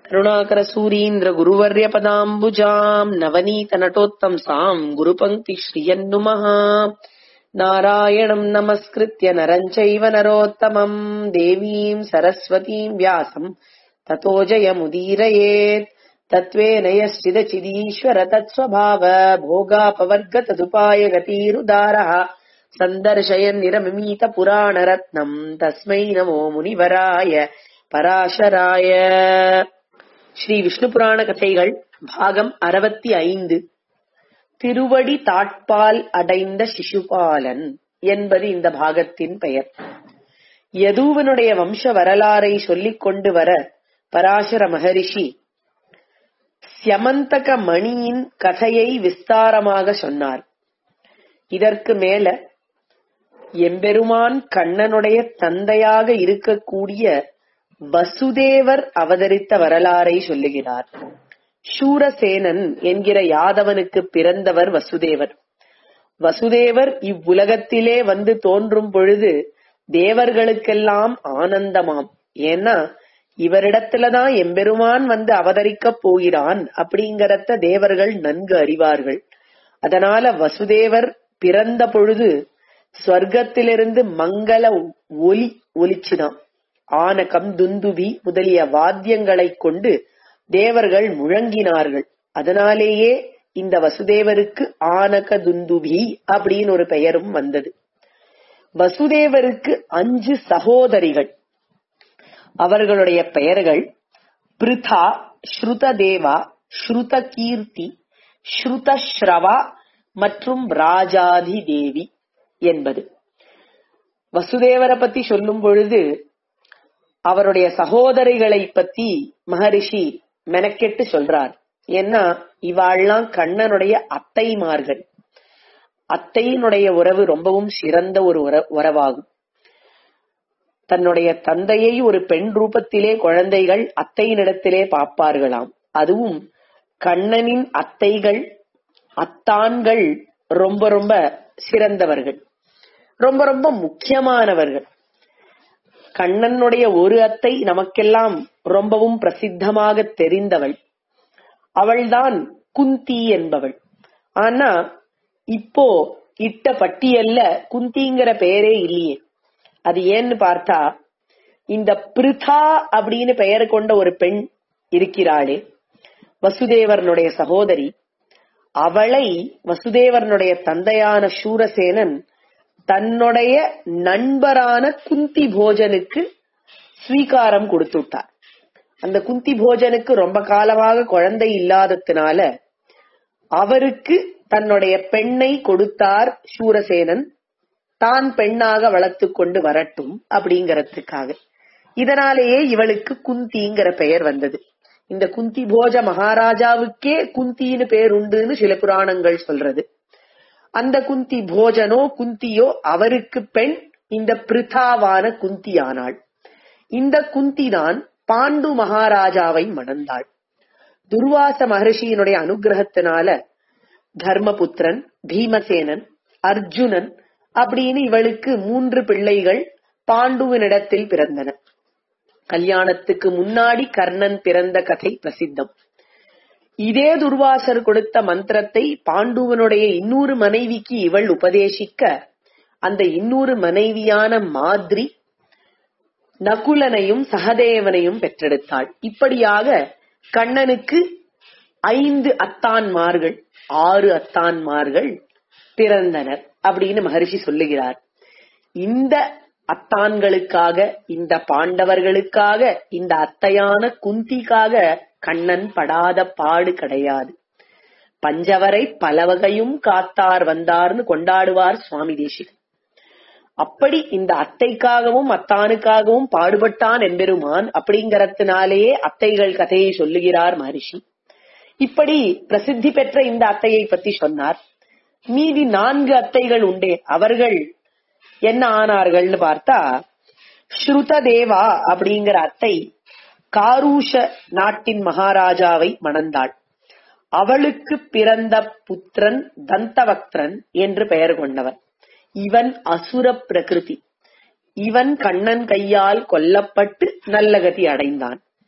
கருணாகர சூரீந்திர குருவர்ய பதாம்புஜாம் நவநீத நட்டோத்தம்சாம் குருபங்கி ஸ்ரீயன்னுமஹ நாராயணம் நமஸ்கிருத்ய நரஞ்சைவ நரோத்தமம் தேவீம் சரஸ்வதீம் வியாசம் ததோ ஜயமுதீரயேத் தத்வேன யஸ்சிதச்சிதீஸ்வர தத்ஸ்வபாவ भोगापवर्ग तदुपाय गतीरुदारः सन्दर्शयन् निरमिमीत पुराणरत्नम् तस्मै नमो முனிவராய பராசராய ஸ்ரீ விஷ்ணு புராண கதைகள் பாகம் அறுபத்தி ஐந்து திருவடி தாட்பால் அடைந்த சிசுபாலன் என்பது இந்த பாகத்தின் பெயர் யதுவனுடைய வம்ச வரலாறை சொல்லிக் கொண்டு வர பராசர மகரிஷி சியமந்தக மணியின் கதையை விஸ்தாரமாக சொன்னார் இதற்கு மேல எம்பெருமான் கண்ணனுடைய தந்தையாக இருக்கக்கூடிய வசுதேவர் அவதரித்த வரலாறை சொல்லுகிறார் சூரசேனன் என்கிற யாதவனுக்கு பிறந்தவர் வசுதேவர் வசுதேவர் இவ்வுலகத்திலே வந்து தோன்றும் பொழுது தேவர்களுக்கெல்லாம் ஆனந்தமாம் ஏன்னா இவரிடத்துலதான் எம்பெருமான் வந்து அவதரிக்கப் போகிறான் அப்படிங்கறத தேவர்கள் நன்கு அறிவார்கள் அதனால வசுதேவர் பிறந்த பொழுது ஸ்வர்க்கத்திலிருந்து மங்கள ஒலி ஒலிச்சுதான் ஆனகம் துந்துபி முதலிய வாத்தியங்களை கொண்டு தேவர்கள் முழங்கினார்கள் அதனாலேயே இந்த வசுதேவருக்கு ஆனக துந்துபி அப்படின்னு ஒரு பெயரும் வந்தது வசுதேவருக்கு அஞ்சு சகோதரிகள் அவர்களுடைய பெயர்கள் பிருதா ஸ்ருததேவா ஸ்ருத கீர்த்தி ஸ்ருதஸ்ரவா மற்றும் ராஜாதி தேவி என்பது வசுதேவரை பத்தி சொல்லும் பொழுது அவருடைய சகோதரிகளை பத்தி மகரிஷி மெனக்கெட்டு சொல்றார் ஏன்னா இவாள்லாம் கண்ணனுடைய அத்தைமார்கள் அத்தையினுடைய உறவு ரொம்பவும் சிறந்த ஒரு உறவாகும் தன்னுடைய தந்தையை ஒரு பெண் ரூபத்திலே குழந்தைகள் அத்தையினிடத்திலே பார்ப்பார்களாம் அதுவும் கண்ணனின் அத்தைகள் அத்தான்கள் ரொம்ப ரொம்ப சிறந்தவர்கள் ரொம்ப ரொம்ப முக்கியமானவர்கள் கண்ணனுடைய ஒரு அத்தை நமக்கெல்லாம் ரொம்பவும் பிரசித்தமாக தெரிந்தவள் அவள்தான் குந்தி என்பவள் ஆனா இப்போ இட்ட பட்டியல்ல குந்திங்கிற பெயரே இல்லையே அது ஏன்னு பார்த்தா இந்த பிருதா அப்படின்னு பெயர் கொண்ட ஒரு பெண் இருக்கிறாளே வசுதேவரனுடைய சகோதரி அவளை வசுதேவரனுடைய தந்தையான சூரசேனன் தன்னுடைய நண்பரான குந்தி போஜனுக்கு ஸ்வீகாரம் கொடுத்துட்டார் அந்த குந்தி போஜனுக்கு ரொம்ப காலமாக குழந்தை இல்லாததுனால அவருக்கு தன்னுடைய பெண்ணை கொடுத்தார் சூரசேனன் தான் பெண்ணாக வளர்த்து கொண்டு வரட்டும் அப்படிங்கறதுக்காக இதனாலேயே இவளுக்கு குந்திங்கிற பெயர் வந்தது இந்த குந்தி போஜ மகாராஜாவுக்கே குந்தின்னு பேர் உண்டுன்னு சில புராணங்கள் சொல்றது அந்த குந்தி போஜனோ குந்தியோ அவருக்கு பெண் இந்த பிரிதாவான குந்தியானாள் இந்த குந்தி தான் பாண்டு மகாராஜாவை மணந்தாள் துர்வாச மகர்ஷியினுடைய அனுகிரகத்தினால தர்மபுத்திரன் பீமசேனன் அர்ஜுனன் அப்படின்னு இவளுக்கு மூன்று பிள்ளைகள் பாண்டுவினிடத்தில் பிறந்தன கல்யாணத்துக்கு முன்னாடி கர்ணன் பிறந்த கதை பிரசித்தம் இதே துர்வாசர் கொடுத்த மந்திரத்தை பாண்டுவனுடைய இன்னொரு மனைவிக்கு இவள் உபதேசிக்க அந்த இன்னொரு மனைவியான மாதிரி நகுலனையும் சகதேவனையும் பெற்றெடுத்தாள் இப்படியாக கண்ணனுக்கு ஐந்து அத்தான்மார்கள் ஆறு அத்தான்மார்கள் பிறந்தனர் அப்படின்னு மகரிஷி சொல்லுகிறார் இந்த அத்தான்களுக்காக இந்த பாண்டவர்களுக்காக இந்த அத்தையான குந்திக்காக கண்ணன் படாத பாடு கிடையாது பஞ்சவரை பலவகையும் காத்தார் வந்தார்னு கொண்டாடுவார் சுவாமி தேசிகன் அப்படி இந்த அத்தைக்காகவும் அத்தானுக்காகவும் பாடுபட்டான் என்பெருமான் அப்படிங்கறதுனாலேயே அத்தைகள் கதையை சொல்லுகிறார் மகரிஷி இப்படி பிரசித்தி பெற்ற இந்த அத்தையை பத்தி சொன்னார் மீதி நான்கு அத்தைகள் உண்டே அவர்கள் என்ன ஆனார்கள்னு பார்த்தா ஸ்ருததேவா அப்படிங்கிற அத்தை காரூஷ நாட்டின் மகாராஜாவை மணந்தாள் அவளுக்கு பிறந்த புத்திரன் தந்தவக்திரன் என்று பெயர் கொண்டவன் இவன் அசுர பிரகிருதி இவன் கண்ணன் கையால் கொல்லப்பட்டு நல்ல கதி அடைந்தான்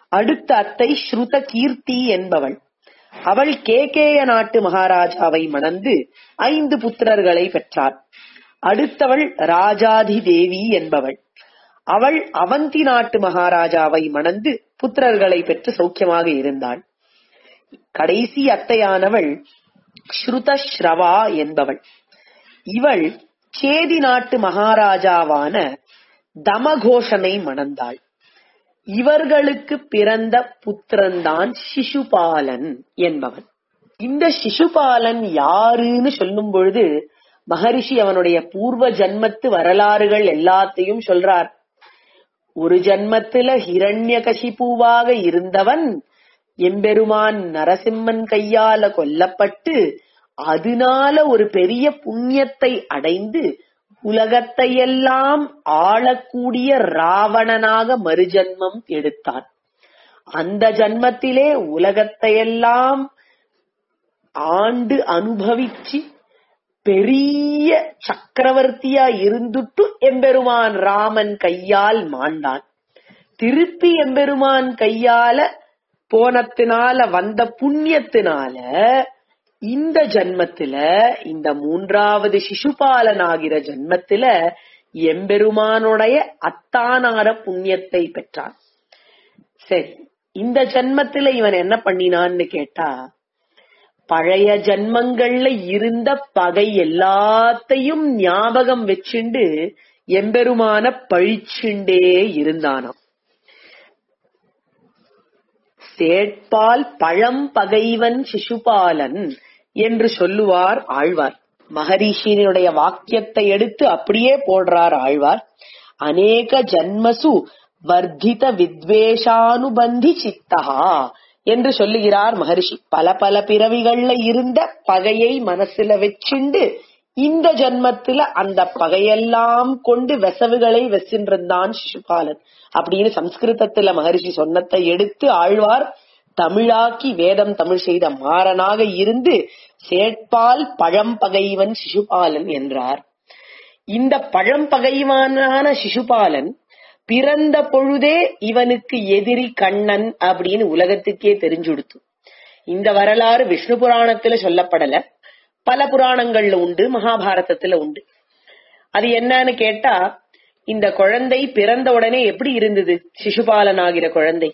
அடுத்த அத்தை ஸ்ருத கீர்த்தி என்பவள் அவள் கேகேய நாட்டு மகாராஜாவை மணந்து ஐந்து புத்திரர்களை பெற்றார் அடுத்தவள் ராஜாதி தேவி என்பவள் அவள் அவந்தி நாட்டு மகாராஜாவை மணந்து புத்திரர்களை பெற்று சௌக்கியமாக இருந்தாள் கடைசி அத்தையானவள் ஸ்ருதஸ்ரவா என்பவள் இவள் சேதி நாட்டு மகாராஜாவான தமகோஷனை மணந்தாள் இவர்களுக்கு பிறந்த புத்திரன்தான் சிசுபாலன் என்பவன் இந்த சிசுபாலன் யாருன்னு சொல்லும் பொழுது மகரிஷி அவனுடைய பூர்வ ஜன்மத்து வரலாறுகள் எல்லாத்தையும் சொல்றார் ஒரு ஜன்மத்துல ஹிரண்ய கசிபூவாக இருந்தவன் எம்பெருமான் நரசிம்மன் கையால கொல்லப்பட்டு அதனால ஒரு பெரிய புண்ணியத்தை அடைந்து உலகத்தையெல்லாம் ஆளக்கூடிய ராவணனாக மறுஜன்மம் எடுத்தான் அந்த ஜன்மத்திலே உலகத்தையெல்லாம் ஆண்டு அனுபவிச்சு பெரிய சக்கரவர்த்தியா இருந்துட்டு எம்பெருமான் ராமன் கையால் மாண்டான் திருப்பி எம்பெருமான் கையால போனத்தினால வந்த புண்ணியத்தினால இந்த ஜன்மத்துல இந்த மூன்றாவது சிசுபாலன் ஆகிற ஜன்மத்துல எம்பெருமானுடைய அத்தானார புண்ணியத்தை பெற்றான் சரி இந்த ஜன்மத்துல இவன் என்ன பண்ணினான்னு கேட்டா பழைய ஜன்மங்கள்ல இருந்த பகை எல்லாத்தையும் ஞாபகம் வச்சுண்டு எம்பெருமான பழிச்சுண்டே இருந்தானாம் சேட்பால் பழம் பகைவன் சிசுபாலன் என்று சொல்லுவார் ஆழ்வார் மகரிஷியினுடைய வாக்கியத்தை எடுத்து அப்படியே போடுறார் ஆழ்வார் அநேக ஜன்மசு வர்த்தித வித்வேஷானுபந்தி சித்தகா என்று சொல்லுகிறார் மகரிஷி பல பல பிறவிகள்ல இருந்த பகையை மனசுல வச்சுண்டு இந்த ஜன்மத்துல அந்த பகையெல்லாம் கொண்டு வெசவுகளை வெசின்றிருந்தான் சிசுபாலன் அப்படின்னு சம்ஸ்கிருதத்துல மகரிஷி சொன்னத்தை எடுத்து ஆழ்வார் தமிழாக்கி வேதம் தமிழ் செய்த மாறனாக இருந்து சேட்பால் பழம்பகைவன் சிசுபாலன் என்றார் இந்த பழம்பகைவானான சிசுபாலன் பிறந்த பொழுதே இவனுக்கு எதிரி கண்ணன் அப்படின்னு உலகத்துக்கே தெரிஞ்சுடுத்து இந்த வரலாறு விஷ்ணு புராணத்துல சொல்லப்படல பல புராணங்கள்ல உண்டு மகாபாரதத்துல உண்டு அது என்னன்னு கேட்டா இந்த குழந்தை பிறந்த உடனே எப்படி இருந்தது சிசுபாலன் ஆகிற குழந்தை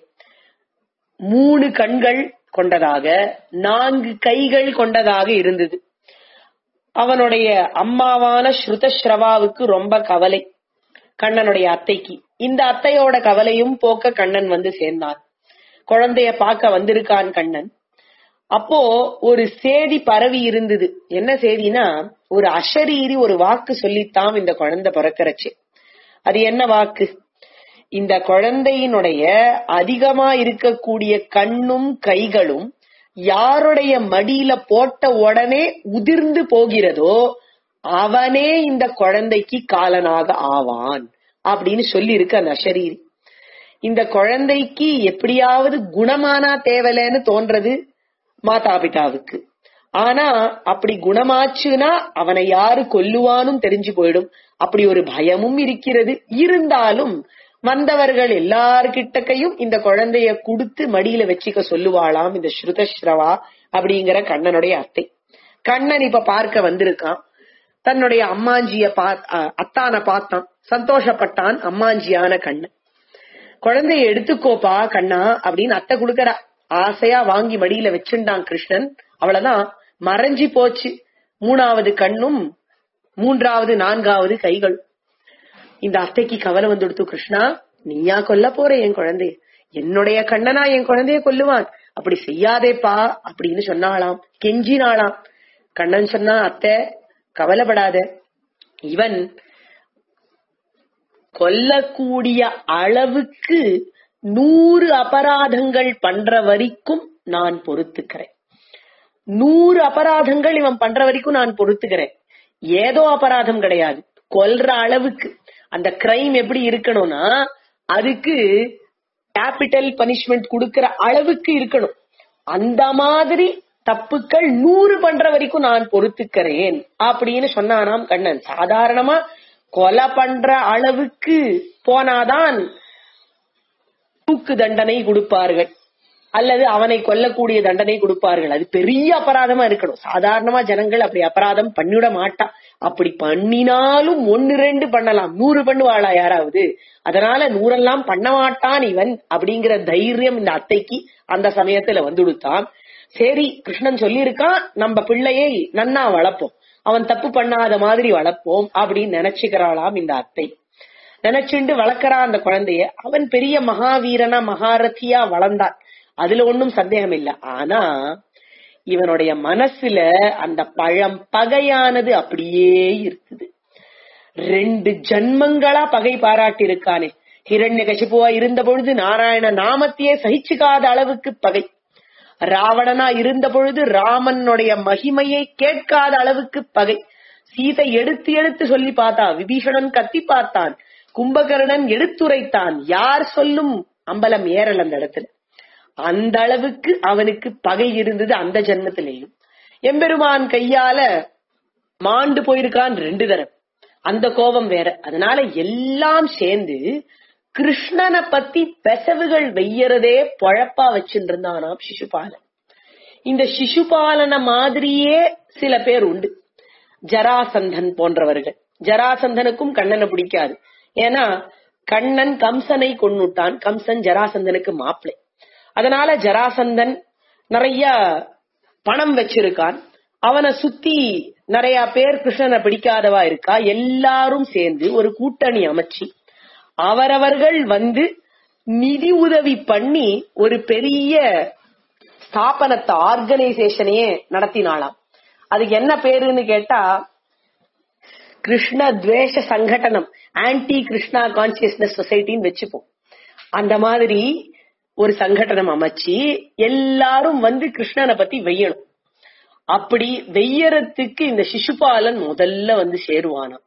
மூணு கண்கள் கொண்டதாக நான்கு கைகள் கொண்டதாக இருந்தது அவனுடைய அம்மாவான ஸ்ருதஸ்ரவாவுக்கு ரொம்ப கவலை கண்ணனுடைய அத்தைக்கு இந்த அத்தையோட கவலையும் போக்க கண்ணன் வந்து சேர்ந்தான் குழந்தைய பார்க்க வந்திருக்கான் கண்ணன் அப்போ ஒரு சேதி பரவி இருந்தது என்ன செய்தினா ஒரு அஷரீரி ஒரு வாக்கு சொல்லித்தான் இந்த குழந்தை பிறக்கறச்சு அது என்ன வாக்கு இந்த குழந்தையினுடைய அதிகமா இருக்கக்கூடிய கண்ணும் கைகளும் யாருடைய மடியில போட்ட உடனே உதிர்ந்து போகிறதோ அவனே இந்த குழந்தைக்கு காலனாக ஆவான் அப்படின்னு சொல்லி இருக்கு அந்த அஷரீரி இந்த குழந்தைக்கு எப்படியாவது குணமானா தேவலைன்னு தோன்றது மாதா பிதாவுக்கு ஆனா அப்படி குணமாச்சுன்னா அவனை யாரு கொல்லுவானும் தெரிஞ்சு போயிடும் அப்படி ஒரு பயமும் இருக்கிறது இருந்தாலும் வந்தவர்கள் எல்லார்கிட்டக்கையும் இந்த குழந்தைய கொடுத்து மடியில வச்சுக்க சொல்லுவாளாம் இந்த ஸ்ருதஸ்ரவா அப்படிங்கிற கண்ணனுடைய அத்தை கண்ணன் இப்ப பார்க்க வந்திருக்கான் தன்னுடைய அம்மாஞ்சிய பா அத்தான பார்த்தான் சந்தோஷப்பட்டான் அம்மாஞ்சியான கண்ணன் குழந்தைய எடுத்துக்கோப்பா கண்ணா அப்படின்னு அத்தை குடுக்கறா ஆசையா வாங்கி மடியில வச்சுண்டான் கிருஷ்ணன் அவ்வளவுதான் மறைஞ்சி போச்சு மூணாவது கண்ணும் மூன்றாவது நான்காவது கைகள் இந்த அத்தைக்கு கவலை வந்துடுத்து கிருஷ்ணா நீயா கொல்ல போற என் குழந்தைய என்னுடைய கண்ணனா என் குழந்தைய கொல்லுவான் அப்படி செய்யாதேப்பா அப்படின்னு சொன்னாளாம் கெஞ்சினாளாம் கண்ணன் சொன்னா அத்தை கவலைப்படாத இவன் கொல்லக்கூடிய அளவுக்கு நூறு அபராதங்கள் பண்ற வரைக்கும் நான் பொறுத்துக்கிறேன் நூறு அபராதங்கள் இவன் பண்ற வரைக்கும் நான் பொறுத்துக்கிறேன் ஏதோ அபராதம் கிடையாது கொல்ற அளவுக்கு அந்த கிரைம் எப்படி இருக்கணும்னா அதுக்கு கேபிட்டல் பனிஷ்மெண்ட் கொடுக்கிற அளவுக்கு இருக்கணும் அந்த மாதிரி தப்புக்கள் நூறு பண்ற வரைக்கும் நான் பொறுத்துக்கிறேன் அப்படின்னு சொன்னானாம் கண்ணன் சாதாரணமா கொலை பண்ற அளவுக்கு போனாதான் தூக்கு தண்டனை கொடுப்பார்கள் அல்லது அவனை கொல்லக்கூடிய தண்டனை கொடுப்பார்கள் அது பெரிய அபராதமா இருக்கணும் சாதாரணமா ஜனங்கள் அப்படி அபராதம் பண்ணிவிட மாட்டா அப்படி பண்ணினாலும் ஒன்னு ரெண்டு பண்ணலாம் நூறு பண்ணுவாளா யாராவது அதனால நூறெல்லாம் பண்ண மாட்டான் இவன் அப்படிங்கிற தைரியம் இந்த அத்தைக்கு அந்த சமயத்துல வந்துடுத்தான் சரி கிருஷ்ணன் சொல்லியிருக்கான் நம்ம பிள்ளையை நன்னா வளர்ப்போம் அவன் தப்பு பண்ணாத மாதிரி வளர்ப்போம் அப்படின்னு நினைச்சுக்கிறாளாம் இந்த அத்தை நினைச்சுண்டு வளர்க்கறான் அந்த குழந்தைய அவன் பெரிய மகாவீரனா மகாரதியா வளர்ந்தான் அதுல ஒன்னும் சந்தேகம் இல்ல ஆனா இவனுடைய மனசுல அந்த பழம் பகையானது அப்படியே இருக்குது ரெண்டு ஜன்மங்களா பகை பாராட்டி இருக்கானே ஹிரண்ய கசிப்புவா இருந்த பொழுது நாராயண நாமத்தையே சகிச்சுக்காத அளவுக்கு பகை ராவணனா இருந்த பொழுது ராமனுடைய மகிமையை கேட்காத அளவுக்கு பகை சீதை எடுத்து எடுத்து சொல்லி பார்த்தா விபீஷணன் கத்தி பார்த்தான் கும்பகர்ணன் எடுத்துரைத்தான் யார் சொல்லும் அம்பலம் ஏறல் அந்த இடத்துல அந்த அளவுக்கு அவனுக்கு பகை இருந்தது அந்த ஜென்மத்திலேயும் எம்பெருமான் கையால மாண்டு போயிருக்கான் ரெண்டு தரம் அந்த கோபம் வேற அதனால எல்லாம் சேர்ந்து கிருஷ்ணனை பத்தி பெசவுகள் வெய்யறதே பொழப்பா வச்சுட்டு இருந்தானாம் சிசுபாலன் இந்த சிசுபாலன மாதிரியே சில பேர் உண்டு ஜராசந்தன் போன்றவர்கள் ஜராசந்தனுக்கும் கண்ணனை பிடிக்காது ஏன்னா கண்ணன் கம்சனை கொன்னுட்டான் கம்சன் ஜராசந்தனுக்கு மாப்பிளை அதனால ஜராசந்தன் நிறைய பணம் வச்சிருக்கான் அவனை சுத்தி நிறைய பேர் கிருஷ்ணனை பிடிக்காதவா இருக்கா எல்லாரும் சேர்ந்து ஒரு கூட்டணி அமைச்சு அவரவர்கள் வந்து நிதி உதவி பண்ணி ஒரு பெரிய ஸ்தாபனத்தை ஆர்கனைசேஷனையே நடத்தினாளாம் அதுக்கு என்ன பேருன்னு கேட்டா கிருஷ்ண துவேஷ சங்கடனம் ஆன்டி கிருஷ்ணா கான்சியஸ்னஸ் சொசைட்டின்னு வச்சுப்போம் அந்த மாதிரி ஒரு சங்கடனம் அமைச்சு எல்லாரும் வந்து கிருஷ்ணனை பத்தி வெய்யணும் அப்படி வெய்யறதுக்கு இந்த சிசுபாலன் முதல்ல வந்து சேருவானாம்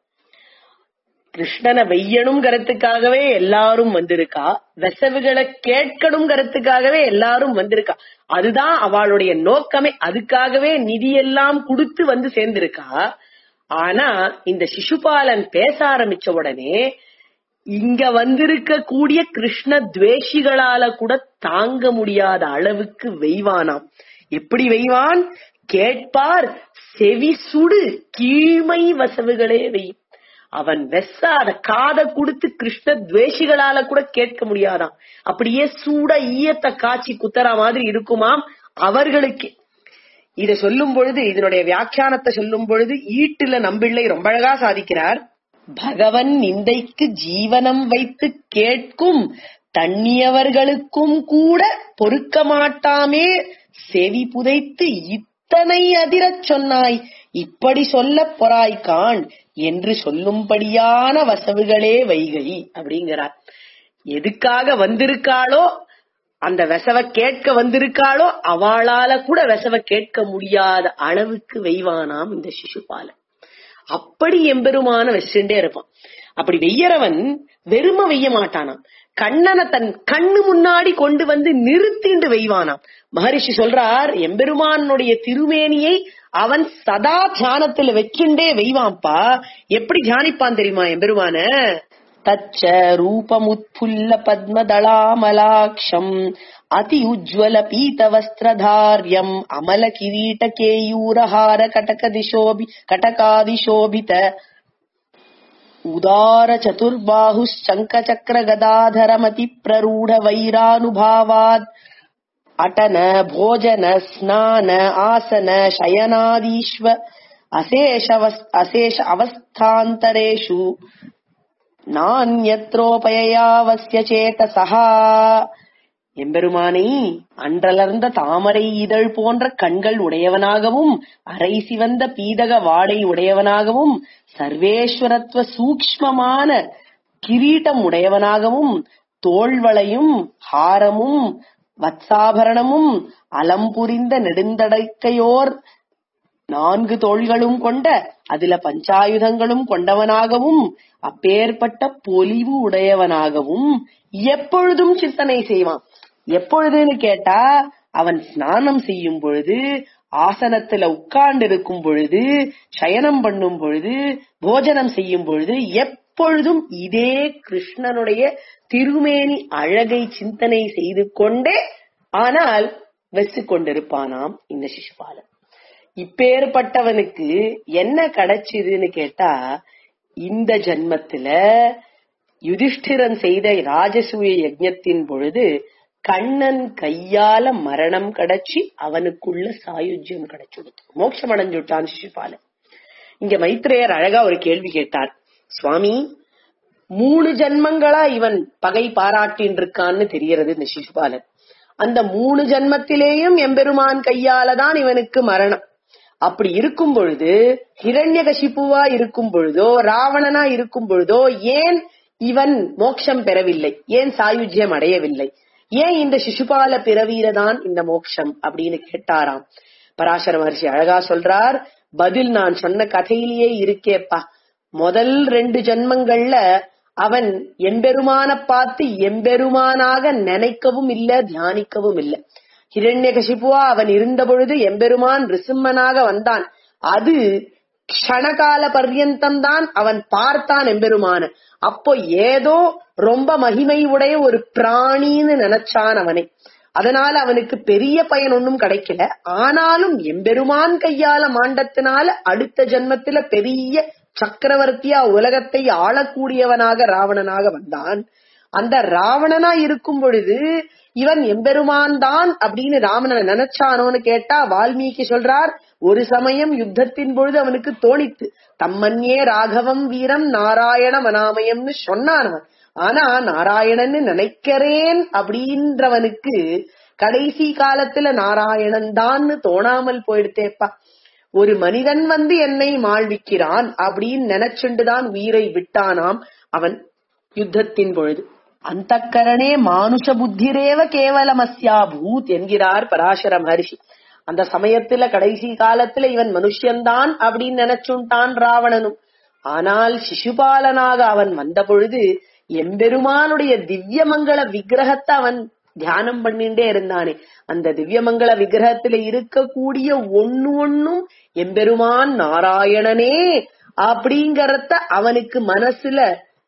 கிருஷ்ணனை வெய்யணுங்கிறதுக்காகவே எல்லாரும் வந்திருக்கா வெசவுகளை கேட்கணுங்கிறதுக்காகவே எல்லாரும் வந்திருக்கா அதுதான் அவளுடைய நோக்கமே அதுக்காகவே நிதி எல்லாம் கொடுத்து வந்து சேர்ந்திருக்கா ஆனா இந்த சிசுபாலன் பேச ஆரம்பிச்ச உடனே இங்க வந்திருக்க கூடிய கிருஷ்ண துவேஷிகளால கூட தாங்க முடியாத அளவுக்கு வெய்வானாம் எப்படி வெய்வான் கேட்பார் செவி சுடு கீழ்மை வசவுகளே வெய் அவன் வெசாத காத கொடுத்து கிருஷ்ண துவேஷிகளால கூட கேட்க முடியாதாம் அப்படியே சூட ஈயத்த காய்ச்சி குத்தரா மாதிரி இருக்குமாம் அவர்களுக்கு இத சொல்லும் பொழுது இதனுடைய வியாக்கியானத்தை சொல்லும் பொழுது ஈட்டுல நம்பிள்ளை ரொம்ப அழகா சாதிக்கிறார் பகவன் நிந்தைக்கு ஜீவனம் வைத்து கேட்கும் தண்ணியவர்களுக்கும் கூட பொறுக்க மாட்டாமே செவி புதைத்து இத்தனை அதிரச் சொன்னாய் இப்படி சொல்ல பொறாய்கான் என்று சொல்லும்படியான வசவுகளே வைகை அப்படிங்கிறார் எதுக்காக வந்திருக்காளோ அந்த வெசவ கேட்க வந்திருக்காளோ அவளால கூட வெசவ கேட்க முடியாத அளவுக்கு வெய்வானாம் இந்த சிசுபாலன் அப்படி எம்பெருமான வச்சுட்டே இருப்பான் அப்படி வெய்யறவன் வெறும வெய்ய மாட்டானாம் கண்ணனை தன் கண்ணு முன்னாடி கொண்டு வந்து நிறுத்திண்டு வெய்வானாம் மகரிஷி சொல்றார் எம்பெருமானுடைய திருமேனியை அவன் சதா தியானத்துல வச்சுண்டே வெய்வான்ப்பா எப்படி தியானிப்பான் தெரியுமா எம்பெருமான தச்ச ரூபமுத்புல்ல பத்மதளாமலாட்சம் அதி உஜ்வல பீதவஸ்திரதாரியம் அமல கிரீட கேயூரஹார கடக திசோபி கடகாதிசோபித உதார சதுர்பாஹுஷங்க சக்கர கதாதரமதி பிரரூಢ வைரானுபாவாத் அட்டன போஜன ஸ்நான ஆசன சயனாதீஸ்வ அசேஷ அசேஷ அவஸ்தாந்தரேஷு நான்யத்ரோபயாவசிய சேதசா எம்பெருமானை அன்றலர்ந்த தாமரை இதழ் போன்ற கண்கள் உடையவனாகவும் அரை சிவந்த பீதக வாடை உடையவனாகவும் சர்வேஸ்வரத்துவ சூக்ஷ்மமான கிரீட்டம் உடையவனாகவும் தோள்வளையும் ஹாரமும் வத்சாபரணமும் அலம்புரிந்த நெடுந்தடைக்கையோர் நான்கு தோள்களும் கொண்ட அதுல பஞ்சாயுதங்களும் கொண்டவனாகவும் அப்பேற்பட்ட பொலிவு உடையவனாகவும் எப்பொழுதும் சிந்தனை செய்வான் எப்பொழுதுன்னு கேட்டா அவன் ஸ்நானம் செய்யும் பொழுது ஆசனத்துல உட்கார்ந்து இருக்கும் பொழுது சயனம் பண்ணும் பொழுது போஜனம் செய்யும் பொழுது எப்பொழுதும் இதே கிருஷ்ணனுடைய திருமேனி அழகை சிந்தனை செய்து கொண்டே ஆனால் வெச்சு கொண்டிருப்பானாம் இந்த சிசுபாலன் இப்பேற்பட்டவனுக்கு என்ன கிடைச்சதுன்னு கேட்டா இந்த ஜன்மத்துல யுதிஷ்டிரன் செய்த ராஜசூய யஜ்ஞத்தின் பொழுது கண்ணன் கையால மரணம் கிடைச்சி அவனுக்குள்ள சாயுஜ்யம் கிடைச்சுடுது மோட்சம் அடைஞ்சுட்டான் சிசுபாலன் இங்க மைத்ரேயர் அழகா ஒரு கேள்வி கேட்டார் சுவாமி மூணு ஜன்மங்களா இவன் பகை பாராட்டின் இருக்கான்னு தெரியறது இந்த சிசுபாலன் அந்த மூணு ஜன்மத்திலேயும் எம்பெருமான் கையால தான் இவனுக்கு மரணம் அப்படி இருக்கும் பொழுது ஹிரண்யகசிப்புவா இருக்கும் பொழுதோ ராவணனா இருக்கும் பொழுதோ ஏன் இவன் மோட்சம் பெறவில்லை ஏன் சாயுஜ்யம் அடையவில்லை ஏன் இந்த சிசுபால பிறவியில்தான் இந்த மோட்சம் அப்படின்னு கேட்டாராம் பராசர மகர்ஷி அழகா சொல்றார் பதில் நான் சொன்ன கதையிலேயே இருக்கேப்பா முதல் ரெண்டு ஜன்மங்கள்ல அவன் எம்பெருமான பார்த்து எம்பெருமானாக நினைக்கவும் இல்ல தியானிக்கவும் இல்ல ஹிரண்யகசிப்புவா அவன் இருந்த பொழுது எம்பெருமான் ரிசிம்மனாக வந்தான் அது க்ஷணகால பர்யந்தம் தான் அவன் பார்த்தான் எம்பெருமான அப்போ ஏதோ ரொம்ப மகிமை உடைய ஒரு பிராணின்னு நினைச்சான் அவனை அதனால அவனுக்கு பெரிய பயன் ஒன்னும் கிடைக்கல ஆனாலும் எம்பெருமான் கையால மாண்டத்தினால அடுத்த ஜென்மத்துல பெரிய சக்கரவர்த்தியா உலகத்தை ஆளக்கூடியவனாக ராவணனாக வந்தான் அந்த ராவணனா இருக்கும் பொழுது இவன் எம்பெருமான் தான் அப்படின்னு ராவணனை நினைச்சானோன்னு கேட்டா வால்மீகி சொல்றார் ஒரு சமயம் யுத்தத்தின் பொழுது அவனுக்கு தோணித்து தம்மன்யே ராகவம் வீரம் நாராயண மனாமயம்னு சொன்னான் அவன் ஆனா நாராயணன்னு நினைக்கிறேன் அப்படின்றவனுக்கு கடைசி காலத்துல நாராயணன் தான்னு தோணாமல் போயிடுத்தேப்பா ஒரு மனிதன் வந்து என்னை மாழ்விக்கிறான் அப்படின்னு நினைச்சுண்டுதான் உயிரை விட்டானாம் அவன் யுத்தத்தின் பொழுது அந்த கரணே மானுஷ புத்திரேவ கேவலமஸ்யா பூத் என்கிறார் பராசர மகர்ஷி அந்த சமயத்துல கடைசி காலத்துல இவன் மனுஷன்தான் அப்படின்னு நினைச்சுட்டான் ராவணனும் ஆனால் சிசுபாலனாக அவன் வந்த பொழுது எம்பெருமானுடைய திவ்யமங்கள விக்கிரகத்தை அவன் தியானம் பண்ணிட்டே இருந்தானே அந்த திவ்யமங்கள விக்கிரகத்துல இருக்கக்கூடிய ஒண்ணு ஒண்ணும் எம்பெருமான் நாராயணனே அப்படிங்கறத அவனுக்கு மனசுல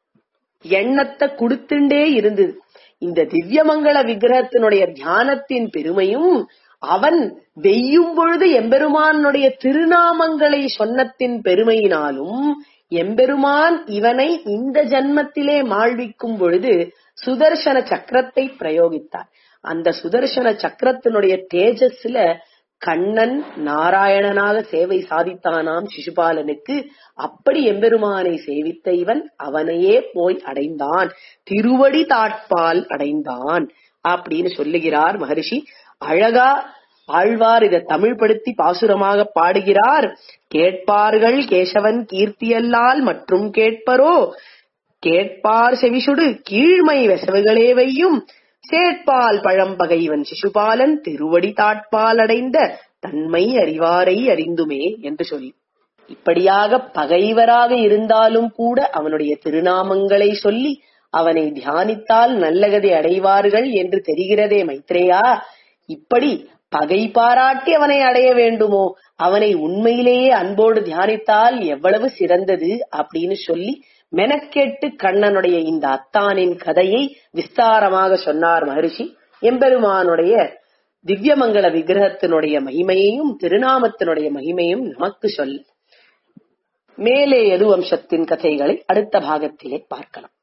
எண்ணத்தை கொடுத்துண்டே இருந்தது இந்த திவ்யமங்கள விக்கிரகத்தினுடைய தியானத்தின் பெருமையும் அவன் வெய்யும் பொழுது எம்பெருமானுடைய திருநாமங்களை சொன்னத்தின் பெருமையினாலும் எம்பெருமான் இவனை இந்த ஜன்மத்திலே மாழ்விக்கும் பொழுது சுதர்சன சக்கரத்தை பிரயோகித்தார் அந்த சுதர்சன சக்கரத்தினுடைய தேஜஸ்ல கண்ணன் நாராயணனாக சேவை சாதித்தானாம் சிசுபாலனுக்கு அப்படி எம்பெருமானை சேவித்த இவன் அவனையே போய் அடைந்தான் திருவடி தாட்பால் அடைந்தான் அப்படின்னு சொல்லுகிறார் மகரிஷி அழகா ஆழ்வார் இதை தமிழ்படுத்தி பாசுரமாக பாடுகிறார் கேட்பார்கள் கேசவன் கீர்த்தியல்லால் மற்றும் கேட்பரோ கேட்பார் செவிசுடு கீழ்மை வெசவுகளே வையும் சேட்பால் பழம்பகைவன் சிசுபாலன் திருவடி தாட்பால் அடைந்த தன்மை அறிவாரை அறிந்துமே என்று சொல்லி இப்படியாக பகைவராக இருந்தாலும் கூட அவனுடைய திருநாமங்களை சொல்லி அவனை தியானித்தால் நல்லகதை அடைவார்கள் என்று தெரிகிறதே மைத்ரேயா இப்படி பகை பாராட்டி அவனை அடைய வேண்டுமோ அவனை உண்மையிலேயே அன்போடு தியானித்தால் எவ்வளவு சிறந்தது அப்படின்னு சொல்லி மெனக்கெட்டு கண்ணனுடைய இந்த அத்தானின் கதையை விஸ்தாரமாக சொன்னார் மகரிஷி எம்பெருமானுடைய திவ்யமங்கல விக்கிரகத்தினுடைய மகிமையையும் திருநாமத்தினுடைய மகிமையும் நமக்கு சொல்ல மேலே எது வம்சத்தின் கதைகளை அடுத்த பாகத்திலே பார்க்கலாம்